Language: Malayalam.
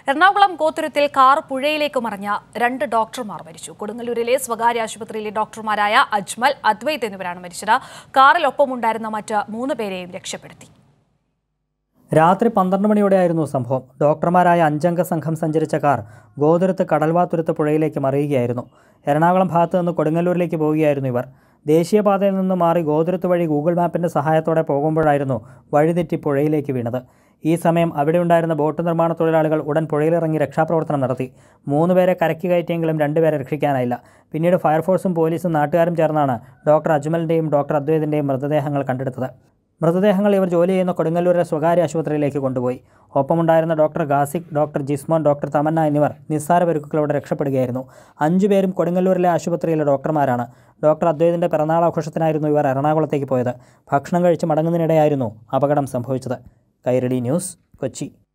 എറണാകുളം കോത്തുരുത്തിൽ കാർ പുഴയിലേക്ക് മറിഞ്ഞ രണ്ട് ഡോക്ടർമാർ മരിച്ചു കൊടുങ്ങല്ലൂരിലെ സ്വകാര്യ ആശുപത്രിയിലെ ഡോക്ടർമാരായ അജ്മൽ അദ്വൈത് എന്നിവരാണ് മരിച്ചത് കാറിൽ ഒപ്പമുണ്ടായിരുന്ന മറ്റ് മൂന്ന് പേരെയും രക്ഷപ്പെടുത്തി രാത്രി പന്ത്രണ്ട് മണിയോടെയായിരുന്നു സംഭവം ഡോക്ടർമാരായ അഞ്ചംഗ സംഘം സഞ്ചരിച്ച കാർ ഗോതുരത്ത് കടൽവാതുരത്ത് പുഴയിലേക്ക് മറിയുകയായിരുന്നു എറണാകുളം ഭാഗത്ത് നിന്ന് കൊടുങ്ങല്ലൂരിലേക്ക് പോവുകയായിരുന്നു ഇവർ ദേശീയപാതയിൽ നിന്ന് മാറി ഗോതുരത്ത് വഴി ഗൂഗിൾ മാപ്പിൻ്റെ സഹായത്തോടെ പോകുമ്പോഴായിരുന്നു വഴിതെറ്റി പുഴയിലേക്ക് വീണത് ഈ സമയം അവിടെ ഉണ്ടായിരുന്ന ബോട്ട് നിർമ്മാണ തൊഴിലാളികൾ ഉടൻ പുഴയിലിറങ്ങി രക്ഷാപ്രവർത്തനം നടത്തി മൂന്ന് പേരെ കരയ്ക്ക് കയറ്റിയെങ്കിലും രണ്ടുപേരെ രക്ഷിക്കാനായില്ല പിന്നീട് ഫയർഫോഴ്സും പോലീസും നാട്ടുകാരും ചേർന്നാണ് ഡോക്ടർ അജ്മലിൻ്റെയും ഡോക്ടർ അദ്വൈതിൻ്റെയും മൃതദേഹങ്ങൾ കണ്ടെടുത്തത് മൃതദേഹങ്ങൾ ഇവർ ജോലി ചെയ്യുന്ന കൊടുങ്ങല്ലൂരിലെ സ്വകാര്യ ആശുപത്രിയിലേക്ക് കൊണ്ടുപോയി ഒപ്പമുണ്ടായിരുന്ന doctor Gasik doctor Jismon doctor Tamanna എന്നിവർ നിസ്സാര പരുക്കുകളോടെ രക്ഷപ്പെടുകയായിരുന്നു അഞ്ചുപേരും കൊടുങ്ങല്ലൂരിലെ ആശുപത്രിയിലെ ഡോക്ടർമാരാണ് ഡോക്ടർ അദ്വൈതിൻ്റെ പിറന്നാൾ ആഘോഷത്തിനായിരുന്നു ഇവർ എറണാകുളത്തേക്ക് പോയത് ഭക്ഷണം കഴിച്ച് മടങ്ങുന്നതിനിടെയായിരുന്നു അപകടം സംഭവിച്ചത് കൈരളി ന്യൂസ് കൊച്ചി